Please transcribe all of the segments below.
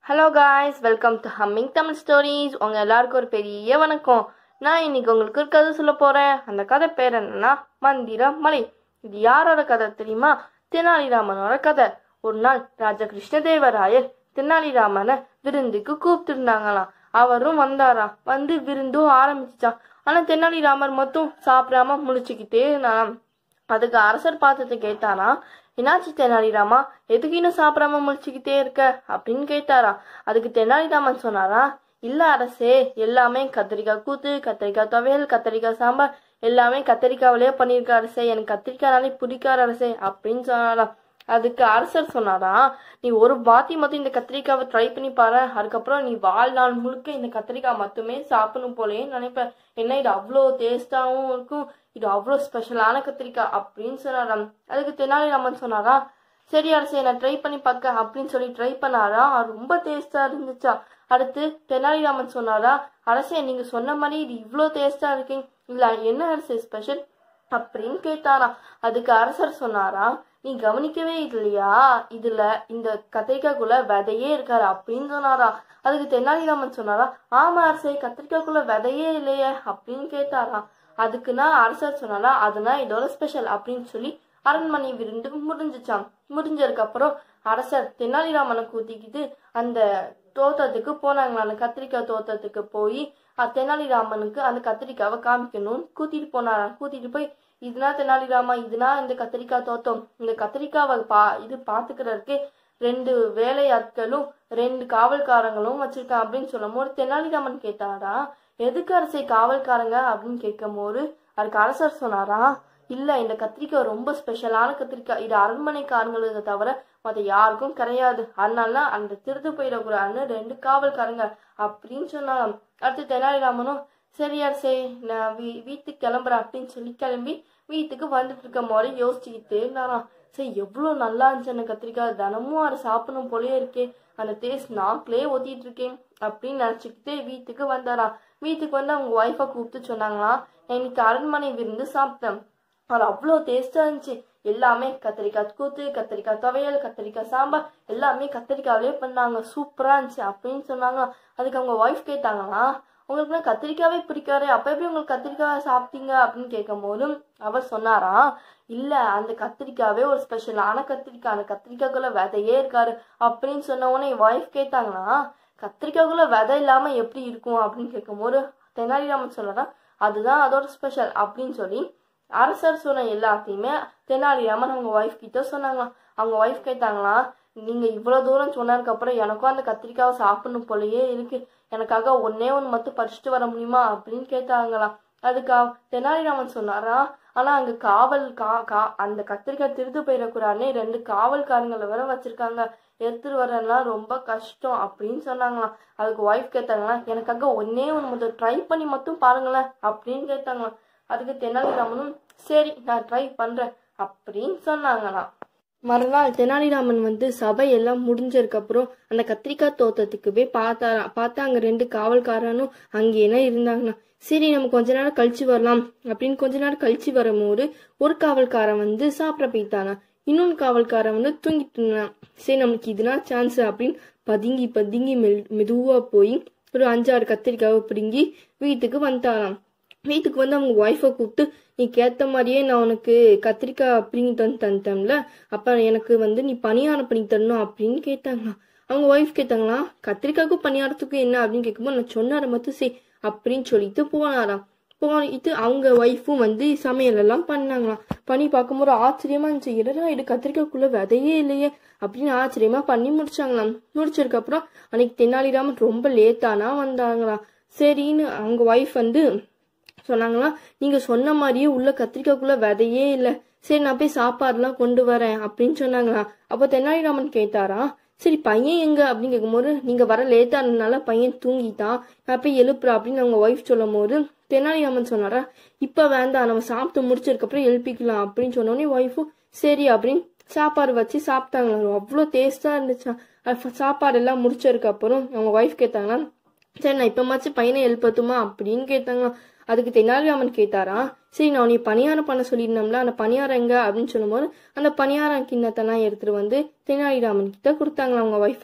hello guys welcome to humming Tamil stories உங்கள் எல்லாருக்கும் ஒரு பெரிய வணக்கம் நான் இன்னைக்கு உங்களுக்கு ஒரு கதை சொல்ல போகிறேன் அந்த கதை பேர் என்னன்னா மந்திர மலை இது யாரோட கதை தெரியுமா தெனாலிராமனோட கதை ஒரு நாள் ராஜா கிருஷ்ணதேவராயர் தெனாலிராமனை விருந்துக்கு கூப்பிட்டுருந்தாங்களாம் அவரும் வந்தாராம் வந்து விருந்தும் ஆரம்பிச்சான் ஆனால் தெனாலிராமர் மட்டும் சாப்பிடாம முழிச்சுக்கிட்டே இருந்தாராம் அதுக்கு அரசர் பார்த்ததை கேட்டாரா என்னாச்சு தெனாலிராமா எதுக்கு இன்னும் சாப்பிடாம முழிச்சுக்கிட்டே இருக்க அப்படின்னு கேட்டாரா அதுக்கு தெனாலிராமன் சொன்னாரா இல்ல அரசே எல்லாமே கத்திரிக்காய் கூத்து கத்திரிக்காய் துவையல் கத்திரிக்காய் சாம்பார் எல்லாமே கத்திரிக்காவிலே பண்ணியிருக்க அரசே எனக்கு கத்திரிக்காய்னாலே பிடிக்காத அரசே அப்படின்னு சொன்னாராம் அதுக்கு அரசர் சொன்னாரா நீ ஒரு வாத்தி மட்டும் இந்த கத்திரிக்காவை ட்ரை பண்ணி பாரு அதுக்கப்புறம் நீ வாழ்நாள் முழுக்க இந்த கத்திரிக்காய் மட்டுமே சாப்பிடணும் போலயே நினைப்ப என்ன இது அவ்வளோ டேஸ்டாகவும் இருக்கும் இது அவ்வளோ ஸ்பெஷலான கத்திரிக்காய் அப்படின்னு சொன்னாராம் அதுக்கு தெனாலிராமன் சொன்னாரா சரி அரசே நான் ட்ரை பண்ணி பார்க்க அப்படின்னு சொல்லி ட்ரை பண்ணாரா அது ரொம்ப டேஸ்டா இருந்துச்சா அடுத்து தெனாலிராமன் சொன்னாரா அரசே நீங்க சொன்ன மாதிரி இது இவ்வளோ டேஸ்டா இருக்கீங்க இல்ல என்ன அரசே ஸ்பெஷல் அப்படின்னு கேட்டாராம் அதுக்கு அரசர் சொன்னாரா நீ கவனிக்கவே இல்லையா இதுல இந்த கத்திரிக்காய்க்குள்ள விதையே இருக்காரு அப்படின்னு சொன்னாரா அதுக்கு தெனாலிராமன் சொன்னாரா ஆமா அரசே கத்திரிக்காய்க்குள்ள விதையே இல்லையே அப்படின்னு கேட்டாரா அதுக்குன்னா அரசர் சொன்னாரா அதுனா இதோட ஸ்பெஷல் அப்படின்னு சொல்லி அரண்மனை விருந்து முடிஞ்சுச்சாம் முடிஞ்சதுக்கு அப்புறம் அரசர் தெனாலிராமனை கூட்டிக்கிட்டு அந்த தோட்டத்துக்கு போனாங்களா அந்த கத்திரிக்காய் தோட்டத்துக்கு போய் தெனாலிராமனுக்கு அந்த கத்திரிக்காவை காமிக்கணும்னு கூட்டிட்டு போனாராம் கூட்டிட்டு போய் இதுனா தெனாலிராமா இதுனா இந்த கத்திரிக்காய் தோட்டம் இந்த கத்திரிக்காவை பா இது பாத்துக்கிறதுக்கு ரெண்டு வேலையாட்களும் ரெண்டு காவல்காரங்களும் வச்சிருக்கான் அப்படின்னு சொல்லும் போது தெனாலிராமன் கேட்டாரா எதுக்கு அரசை காவல்காரங்க அப்படின்னு கேட்கும் போது அதுக்கு அரசர் சொன்னாரா இல்ல இந்த கத்திரிக்காய் ரொம்ப ஸ்பெஷலான கத்திரிக்காய் இது அரண்மனைக்காரங்களுக்கு தவிர மற்ற யாருக்கும் கிடையாது அதனால அந்த திருத்து போயிடக்கூடாதுன்னு ரெண்டு காவல்காரங்க அப்படின்னு சொன்னாராம் அடுத்து தெனாலிராமனும் சரி அரசே நான் வீ வீட்டுக்கு கிளம்புறேன் அப்படின்னு சொல்லி கிளம்பி வீட்டுக்கு வந்துட்டு இருக்க மாதிரி யோசிச்சுக்கிட்டே இருந்தாராம் சரி எவ்வளோ நல்லா இருந்துச்சு அந்த கத்திரிக்காய் தினமும் அதை சாப்பிடணும் போலயே இருக்கே அந்த டேஸ்ட் நாக்கிலே ஒத்திட்டு இருக்கேன் அப்படின்னு நினச்சிக்கிட்டு வீட்டுக்கு வந்தாராம் வீட்டுக்கு வந்து அவங்க ஒய்ஃபை கூப்பிட்டு சொன்னாங்களாம் இன்னைக்கு அரண்மனை விருந்து சாப்பிட்டேன் அது அவ்வளோ டேஸ்டா இருந்துச்சு எல்லாமே கத்திரிக்காய் கூத்து கத்திரிக்காய் துவையல் கத்திரிக்காய் சாம்பார் எல்லாமே கத்திரிக்காவிலே பண்ணாங்க சூப்பரா இருந்துச்சு அப்படின்னு சொன்னாங்க அதுக்கு அவங்க ஒய்ஃப் கேட்டாங்களா உங்களுக்குலாம் கத்திரிக்காவே பிடிக்காது அப்ப எப்படி உங்களுக்கு கத்திரிக்காய் சாப்பிட்டீங்க அப்படின்னு கேட்கும் போதும் அவர் சொன்னாரா இல்ல அந்த கத்திரிக்காவே ஒரு ஸ்பெஷலான கத்திரிக்காய் அந்த கத்திரிக்காய்க்குள்ள விதையே இருக்காரு அப்படின்னு சொன்ன உடனே என் ஒய்ஃப் கேட்டாங்களா கத்திரிக்காய்க்குள்ள விதை இல்லாம எப்படி இருக்கும் அப்படின்னு கேட்கும் போது தெனாலிராமன் சொல்றாரா அதுதான் அதோட ஸ்பெஷல் அப்படின்னு சொல்லி அரசர் சொன்ன எல்லாத்தையுமே தெனாலிராமன் அவங்க ஒய்ஃப் கிட்ட சொன்னாங்களாம் அவங்க ஒய்ஃப் கேட்டாங்களா நீங்க இவ்வளவு தூரம் சொன்னதுக்கு அப்புறம் எனக்கும் அந்த கத்திரிக்காவை சாப்பிடணும் போலயே இருக்கு எனக்காக ஒன்னே ஒன்று மட்டும் பறிச்சுட்டு வர முடியுமா அப்படின்னு கேட்டாங்களாம் அதுக்கு தெனாலிராமன் சொன்னாரா ஆனா அங்க காவல் கா கா அந்த கத்திரிக்காய் திருது போயிடக்கூடாதுன்னு ரெண்டு காவல்காரங்களை வேற வச்சிருக்காங்க எடுத்துட்டு வரலாம் ரொம்ப கஷ்டம் அப்படின்னு சொன்னாங்களாம் அதுக்கு ஒய்ஃப் கேட்டாங்களாம் எனக்காக ஒன்னே ஒன்று மட்டும் ட்ரை பண்ணி மட்டும் பாருங்களேன் அப்படின்னு கேட்டாங்களாம் அதுக்கு தெனாலிராமனும் சரி நான் ட்ரை பண்றேன் அப்படின்னு சொன்னாங்களாம் மறுநாள் தெனாலிராமன் வந்து சபை எல்லாம் முடிஞ்சதுக்கு அப்புறம் அந்த கத்திரிக்காய் தோட்டத்துக்கு போய் பார்த்தாராம் பார்த்தா அங்க ரெண்டு காவல்காரனும் அங்கேயே இருந்தாங்கண்ணா சரி நம்ம கொஞ்ச நேரம் கழிச்சு வரலாம் அப்படின்னு கொஞ்ச நேரம் கழிச்சு வரும்போது ஒரு காவல்காரன் வந்து சாப்பிட போயிட்டானா இன்னொன்று காவல்காரன் வந்து தூங்கிட்டு இருந்தான் சரி நமக்கு இதுனா சான்ஸ் அப்படின்னு பதுங்கி பதுங்கி மெல் மெதுவா போய் ஒரு அஞ்சாறு கத்திரிக்காவை பிடுங்கி வீட்டுக்கு வந்துட்டாராம் வீட்டுக்கு வந்து அவங்க ஒய்ஃபை கூப்பிட்டு நீ கேட்ட மாதிரியே நான் உனக்கு கத்திரிக்காய் பிடிங்கி தந்து தந்துட்டேன்ல அப்ப எனக்கு வந்து நீ பணியாரம் பண்ணி தரணும் அப்படின்னு கேட்டாங்களாம் அவங்க ஒய்ஃப் கேட்டாங்களா கத்திரிக்காய்க்கும் பணியாரத்துக்கும் என்ன அப்படின்னு கேட்கும்போது நான் சொன்னார மட்டும் சரி அப்படின்னு சொல்லிட்டு போனாராம் போயிட்டு அவங்க ஒய்ஃபும் வந்து சமையல் எல்லாம் பண்ணாங்களாம் பண்ணி பார்க்கும்போது ஆச்சரியமா இருந்துச்சு என்னடா இது கத்திரிக்காய்க்குள்ள விதையே இல்லையே அப்படின்னு ஆச்சரியமா பண்ணி முடிச்சாங்களாம் முடிச்சதுக்கு அப்புறம் அன்னைக்கு தென்னாலிராமன் ரொம்ப லேட்டானா வந்தாங்களாம் சரின்னு அவங்க ஒய்ஃப் வந்து சொன்னாங்களா நீங்க சொன்ன மாதிரியே உள்ள கத்திரிக்காய்க்குள்ள விதையே இல்ல சரி நான் போய் சாப்பாடுலாம் கொண்டு வரேன் அப்படின்னு சொன்னாங்களா அப்போ தெனாலிராமன் கேட்டாரா சரி பையன் எங்க அப்படின்னு கேட்கும்போது நீங்க வர லேட்டா இருந்தனால பையன் தூங்கிட்டான் நான் போய் எழுப்புறேன் அப்படின்னு அவங்க ஒய்ஃப் சொல்லும் போது தெனாலிராமன் சொன்னாரா இப்ப வேண்டாம் நம்ம சாப்பிட்டு முடிச்சதுக்கப்புறம் எழுப்பிக்கலாம் அப்படின்னு சொன்னோடனே ஒய்ஃபும் சரி அப்படின்னு சாப்பாடு வச்சு சாப்பிட்டாங்களா அவ்வளோ டேஸ்டா இருந்துச்சா சாப்பாடு எல்லாம் முடிச்சதுக்கு அப்புறம் அவங்க ஒய்ஃப் கேட்டாங்களா சரி நான் இப்பமாச்சும் பையனை எழுப்பத்துமா அப்படின்னு கேட்டாங்க அதுக்கு தெனாலிராமன் கேட்டாரா சரி நான் நீ பணியாரம் பண்ண சொல்லியிருந்தோம்ல அந்த பணியாரம் எங்க அப்படின்னு சொல்லும்போது அந்த பணியாரம் கிண்ணத்தெல்லாம் எடுத்துட்டு வந்து தெனாலிராமன் கிட்ட கொடுத்தாங்களா அவங்க ஒய்ஃபு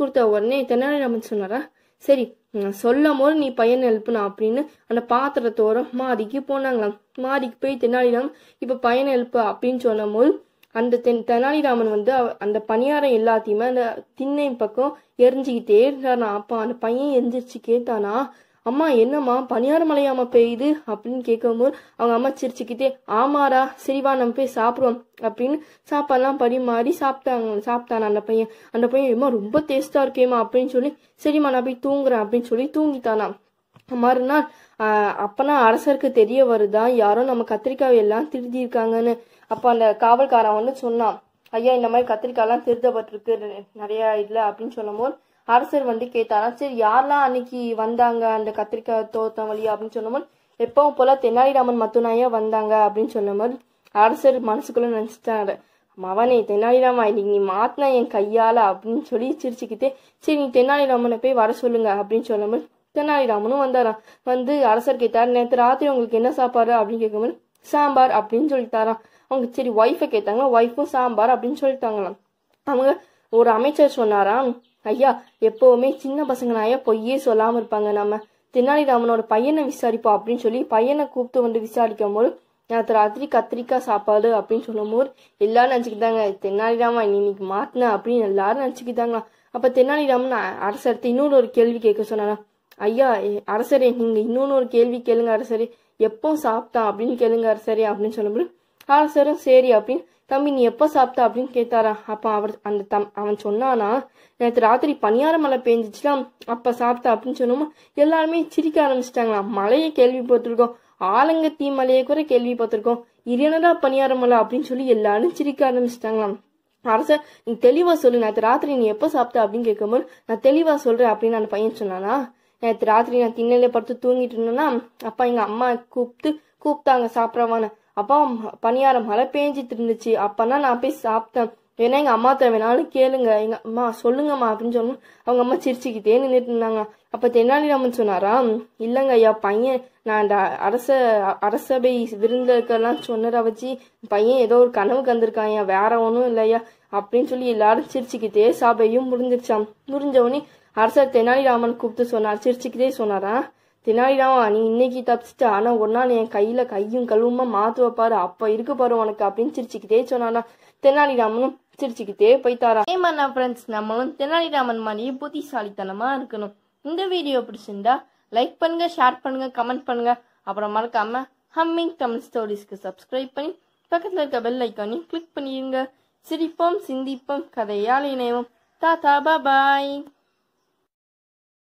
கொடுத்த உடனே தெனாலிராமன் சொன்னாரா சரி நான் சொல்லும் போது நீ பையனை எழுப்பணும் அப்படின்னு அந்த பாத்திரத்தோட மாடிக்கு போனாங்களாம் மாடிக்கு போய் தெனாலிராமன் இப்ப பையனை எழுப்பு அப்படின்னு சொன்னும் போது அந்த தென் தெனாலிராமன் வந்து அவ- அந்த பணியாரம் எல்லாத்தையுமே அந்த திண்ணை பக்கம் எரிஞ்சுக்கிட்டே இருந்தானா அப்ப அந்த பையன் எந்திரிச்சு கேட்டானா அம்மா என்னம்மா பணியார மலையாம பெய்யுது அப்படின்னு கேட்கும்போது அவங்க அம்மா சிரிச்சுக்கிட்டே ஆமாடா சரிவா நம்ம போய் சாப்பிடுவோம் அப்படின்னு சாப்பாடுலாம் பரிமாறி சாப்பிட்டாங்க சாப்பிட்டான் அந்த பையன் அந்த பையன் ஏமா ரொம்ப டேஸ்டா இருக்கேம்மா அப்படின்னு சொல்லி சரிம்மா நான் போய் தூங்குறேன் அப்படின்னு சொல்லி தூங்கிட்டானாம் மறுநாள் ஆஹ், அப்பனா அரசருக்கு தெரிய வருதா யாரோ நம்ம கத்திரிக்காய் எல்லாம் திருடியிருக்காங்கன்னு அப்ப அந்த காவல்காரன் வந்து சொன்னான் ஐயா இந்த மாதிரி கத்திரிக்காய்லாம் திருடப்பட்டிருக்கு நெ- நிறைய இல்ல அப்படின்னு சொல்லும்போது அரசர் வந்து கேட்டாராம் சரி யாரெல்லாம் அன்னைக்கு வந்தாங்க அந்த கத்திரிக்காய் தோட்டம் வழியா அப்படின்னு சொன்னபோது எப்பவும் போல தெனாலிராமன் மத்துனாயா வந்தாங்க அப்படின்னு சொன்னபோது அரசர் மனசுக்குள்ள நினைச்சிட்டாரு மவனே தெனாலிராமா இன்னைக்கு நீ மாத்தின என் கையால அப்படின்னு சொல்லி சிரிச்சுக்கிட்டே சரி நீ தெனாலிராமனை போய் வர சொல்லுங்க அப்படின்னு சொல்லும்போது தெனாலிராமனும் வந்தாராம் வந்து அரசர் கேட்டார் நேற்று ராத்திரி உங்களுக்கு என்ன சாப்பாடு அப்படின்னு கேட்கும்போது சாம்பார் அப்படின்னு சொல்லிட்டாராம் அவங்க சரி ஒய்ஃபை கேட்டாங்க ஒய்ஃபும் சாம்பார் அப்படின்னு சொல்லிட்டாங்களாம் அவங்க ஒரு அமைச்சர் சொன்னாராம் ஐயா எப்பவுமே சின்ன பசங்கனாயா பொய்யே சொல்லாம இருப்பாங்க நம்ம தெனாலிராமனோட பையனை விசாரிப்போம் அப்படின்னு சொல்லி பையனை கூப்பிட்டு வந்து விசாரிக்கும் போது நேற்று ராத்திரி கத்திரிக்காய் சாப்பாடு அப்படின்னு சொல்லும்போது எல்லாரும் நினச்சிக்கிட்டாங்க தெனாலிராமன் நீ இன்னைக்கு மாட்டின அப்படின்னு எல்லாரும் நினச்சிக்கிட்டாங்களாம் அப்போ தெனாலிராமன் அ- அரசர்கிட்ட இன்னொரு ஒரு கேள்வி கேட்க சொன்னாராம் ஐயா எ- அரசரே நீங்க இன்னொன்னு ஒரு கேள்வி கேளுங்க அரசரே எப்போ சாப்பிட்டான் அப்படின்னு கேளுங்க அரசரே அப்படின்னு சொல்லும்போது அரசரும் சரி அப்படின்னு தம்பி நீ எப்போ சாப்பிட்டா அப்படின்னு கேட்டாரா அப்ப அவர் அந்த தம் அவன் சொன்னானா நேற்று ராத்திரி பனியார மழை பெஞ்சிச்சுலாம் அப்ப சாப்பிட்டா அப்படின்னு சொன்னோமா எல்லாருமே சிரிக்க ஆரம்பிச்சிட்டாங்களாம் மழையை கேள்விப்பட்டிருக்கோம் ஆலங்கத்தி மலையை கூட கேள்விப்பட்டிருக்கோம் இது என்னடா பனியார மலை அப்படின்னு சொல்லி எல்லாரும் சிரிக்க ஆரம்பிச்சிட்டாங்களாம் அரசர் நீ தெளிவா சொல்லு நேற்று ராத்திரி நீ எப்போ சாப்பிட்ட அப்படின்னு கேட்கும்போது நான் தெளிவா சொல்றேன் அப்படின்னு அந்த பையன் சொன்னானா நேற்று ராத்திரி நான் திண்ணையில படுத்து தூங்கிட்டு இருந்தேன்னா அப்பா எங்க அம்மா கூப்பிட்டு கூப்பிட்டாங்க சாப்பிட்றவான்னு அப்பா ம- பணியாரம் மழை பேஞ்சிட்டு இருந்துச்சு அப்பனா நான் போய் சாப்பிட்டேன் ஏன்னா எங்க அம்மா வேணாலும் கேளுங்க எங்க அம்மா சொல்லுங்கம்மா அப்படின்னு சொன்னோம் அவங்க அம்மா சிரிச்சுக்கிட்டே நின்றுட்டு இருந்தாங்க அப்ப தெனாலிராமன் சொன்னாரா இல்லைங்க ஐயா பையன் நான் அந்த அரச அரசபை விருந்தெல்லாம் சொன்னதை வச்சு பையன் ஏதோ ஒரு கனவு கந்திருக்கான் வேற ஒன்றும் இல்லையா அப்படின்னு சொல்லி எல்லாரும் சிரிச்சுக்கிட்டே சபையும் முடிஞ்சிருச்சாம் முடிஞ்சவொடனே அரசர் தெனாலிராமன் கூப்பிட்டு சொன்னார் சிரிச்சுக்கிட்டே சொன்னாரா தெனாலிராமா நீ இன்னைக்கு தப்பிச்சிட்ட ஆனா ஒரு நாள் என் கையில கையும் கழுவுமா மாத்துவ பாரு அப்ப இருக்கு பாரு உனக்கு அப்படின்னு சிரிச்சுக்கிட்டே சொன்னானா தெனாலிராமனும் சிரிச்சுக்கிட்டே போய்த்தாரா ஏமாண்ணா ஃப்ரெண்ட்ஸ் நம்மளும் தெனாலிராமன் மாதிரியே புத்திசாலித்தனமா இருக்கணும் இந்த வீடியோ பிடிச்சிருந்தா லைக் பண்ணுங்க ஷேர் பண்ணுங்க கமெண்ட் பண்ணுங்க அப்புறம் மறக்காம ஹம்மிங் தமிழ் ஸ்டோரிஸ்க்கு சப்ஸ்கிரைப் பண்ணி பக்கத்துல இருக்க பெல் ஐக்கானையும் கிளிக் பண்ணிடுங்க சிரிப்போம் சிந்திப்போம் கதையால் இணைவோம் தாத்தா பாய்